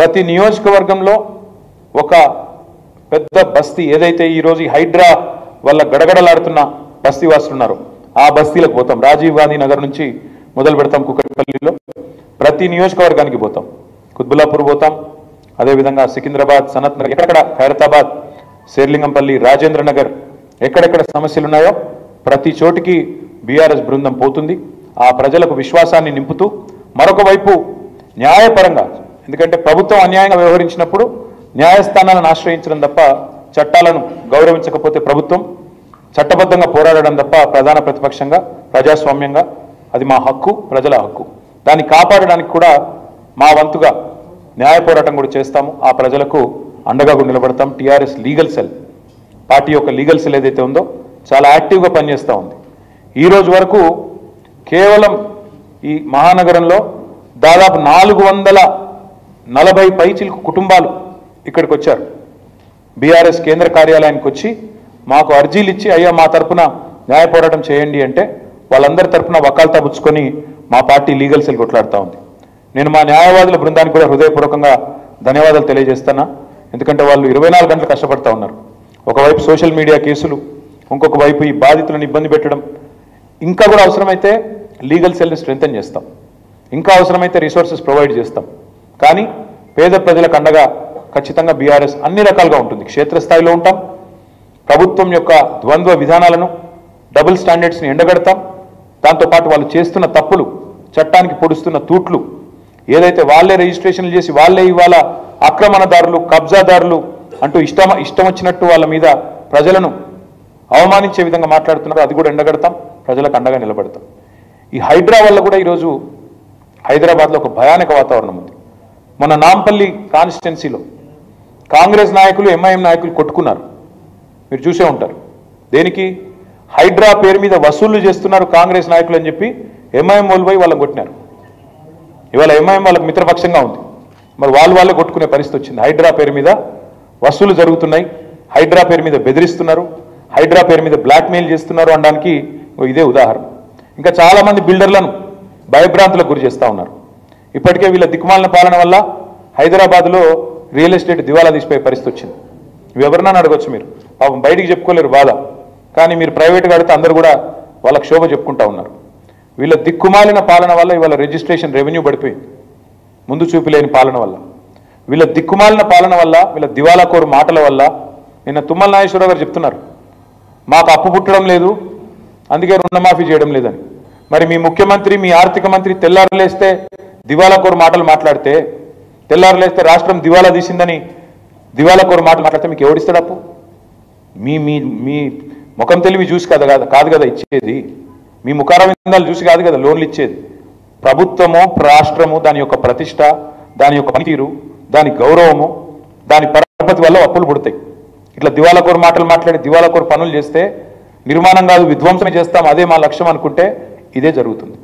ప్రతి నియోజకవర్గంలో ఒక పెద్ద బస్తీ ఏదైతే ఈరోజు ఈ హైడ్రా వల్ల గడగడలాడుతున్న బస్తీ వాసులు ఉన్నారో ఆ బస్తీలకు పోతాం రాజీవ్ గాంధీ నగర్ నుంచి మొదలు పెడతాం కుక్కట్పల్లిలో ప్రతి నియోజకవర్గానికి పోతాం కుత్బుల్లాపూర్ పోతాం అదేవిధంగా సికింద్రాబాద్ సనత్ నగర్ ఎక్కడెక్కడ ఖైరతాబాద్ శేర్లింగంపల్లి రాజేంద్ర నగర్ ఎక్కడెక్కడ సమస్యలు ఉన్నాయో ప్రతి చోటికి బీఆర్ఎస్ బృందం పోతుంది ఆ ప్రజలకు విశ్వాసాన్ని నింపుతూ మరొక వైపు న్యాయపరంగా ఎందుకంటే ప్రభుత్వం అన్యాయంగా వ్యవహరించినప్పుడు న్యాయస్థానాలను ఆశ్రయించడం తప్ప చట్టాలను గౌరవించకపోతే ప్రభుత్వం చట్టబద్ధంగా పోరాడడం తప్ప ప్రధాన ప్రతిపక్షంగా ప్రజాస్వామ్యంగా అది మా హక్కు ప్రజల హక్కు దాన్ని కాపాడడానికి కూడా మా వంతుగా న్యాయ పోరాటం కూడా చేస్తాము ఆ ప్రజలకు అండగా కూడా నిలబడతాం టీఆర్ఎస్ లీగల్ సెల్ పార్టీ యొక్క లీగల్ సెల్ ఏదైతే ఉందో చాలా యాక్టివ్గా పనిచేస్తూ ఉంది ఈ రోజు వరకు కేవలం ఈ మహానగరంలో దాదాపు నాలుగు వందల నలభై పైచిలకు కుటుంబాలు ఇక్కడికి వచ్చారు బీఆర్ఎస్ కేంద్ర కార్యాలయానికి వచ్చి మాకు అర్జీలు ఇచ్చి అయ్యా మా తరపున న్యాయ పోరాటం చేయండి అంటే వాళ్ళందరి తరపున వకాల్తా పుచ్చుకొని మా పార్టీ లీగల్ సెల్ కొట్లాడుతూ ఉంది నేను మా న్యాయవాదుల బృందానికి కూడా హృదయపూర్వకంగా ధన్యవాదాలు తెలియజేస్తున్నా ఎందుకంటే వాళ్ళు ఇరవై నాలుగు గంటలు కష్టపడతా ఉన్నారు ఒకవైపు సోషల్ మీడియా కేసులు ఇంకొక వైపు ఈ బాధితులను ఇబ్బంది పెట్టడం ఇంకా కూడా అవసరమైతే లీగల్ సెల్ని స్ట్రెంగ్తన్ చేస్తాం ఇంకా అవసరమైతే రిసోర్సెస్ ప్రొవైడ్ చేస్తాం కానీ పేద ప్రజలకు అండగా ఖచ్చితంగా బీఆర్ఎస్ అన్ని రకాలుగా ఉంటుంది క్షేత్రస్థాయిలో ఉంటాం ప్రభుత్వం యొక్క ద్వంద్వ విధానాలను డబుల్ స్టాండర్డ్స్ని ఎండగడతాం దాంతోపాటు వాళ్ళు చేస్తున్న తప్పులు చట్టానికి పొడుస్తున్న తూట్లు ఏదైతే వాళ్ళే రిజిస్ట్రేషన్లు చేసి వాళ్ళే ఇవాళ ఆక్రమణదారులు కబ్జాదారులు అంటూ ఇష్టం ఇష్టం వచ్చినట్టు వాళ్ళ మీద ప్రజలను అవమానించే విధంగా మాట్లాడుతున్నారు అది కూడా ఎండగడతాం ప్రజలకు అండగా నిలబడతాం ఈ హైడ్రా వల్ల కూడా ఈరోజు హైదరాబాద్లో ఒక భయానక వాతావరణం ఉంది మొన్న నాంపల్లి కాన్స్టిట్యున్సీలో కాంగ్రెస్ నాయకులు ఎంఐఎం నాయకులు కొట్టుకున్నారు మీరు చూసే ఉంటారు దేనికి హైడ్రా పేరు మీద వసూళ్లు చేస్తున్నారు కాంగ్రెస్ నాయకులు అని చెప్పి ఎంఐఎం వాళ్ళు పోయి వాళ్ళని కొట్టినారు ఇవాళ ఎంఐఎం వాళ్ళకి మిత్రపక్షంగా ఉంది మరి వాళ్ళు వాళ్ళే కొట్టుకునే పరిస్థితి వచ్చింది హైడ్రా పేరు మీద వసూలు జరుగుతున్నాయి హైడ్రా పేరు మీద బెదిరిస్తున్నారు హైడ్రా పేరు మీద బ్లాక్మెయిల్ చేస్తున్నారు అనడానికి ఓ ఇదే ఉదాహరణ ఇంకా చాలా మంది బిల్డర్లను భయభ్రాంతులకు గురి చేస్తూ ఉన్నారు ఇప్పటికే వీళ్ళ దిక్కుమాలిన పాలన వల్ల హైదరాబాద్లో రియల్ ఎస్టేట్ దివాలా తీసిపోయే పరిస్థితి వచ్చింది ఇవి ఎవరినైనా అడగొచ్చు మీరు పాపం బయటికి చెప్పుకోలేరు బాధ కానీ మీరు ప్రైవేట్గా అడిగితే అందరూ కూడా వాళ్ళ క్షోభ చెప్పుకుంటా ఉన్నారు వీళ్ళ దిక్కుమాలిన పాలన వల్ల ఇవాళ రిజిస్ట్రేషన్ రెవెన్యూ పడిపోయింది ముందు చూపిలేని పాలన వల్ల వీళ్ళ దిక్కుమాలిన పాలన వల్ల వీళ్ళ దివాలాకోరు మాటల వల్ల నిన్న తుమ్మల నాగేశ్వరరావు గారు చెప్తున్నారు మాకు అప్పు పుట్టడం లేదు అందుకే రుణమాఫీ చేయడం లేదని మరి మీ ముఖ్యమంత్రి మీ ఆర్థిక మంత్రి తెల్లారులేస్తే దివాలాకోరు మాటలు మాట్లాడితే తెల్లారులేస్తే రాష్ట్రం దివాలా తీసిందని దివాలాకోరు మాటలు మాట్లాడితే మీకు ఎవడిస్తాడు అప్పు మీ మీ మీ ముఖం తెలివి చూసి కదా కాదు కాదు కదా ఇచ్చేది మీ ముఖార విందాలు చూసి కాదు కదా లోన్లు ఇచ్చేది ప్రభుత్వము రాష్ట్రము దాని యొక్క ప్రతిష్ట దాని యొక్క పనితీరు దాని గౌరవము దాని పరపతి వల్ల అప్పులు పుడతాయి ఇట్లా దివాలకోరు మాటలు మాట్లాడి దివాలకోరు పనులు చేస్తే నిర్మాణం కాదు విధ్వంసమే చేస్తాం అదే మా లక్ష్యం అనుకుంటే ఇదే జరుగుతుంది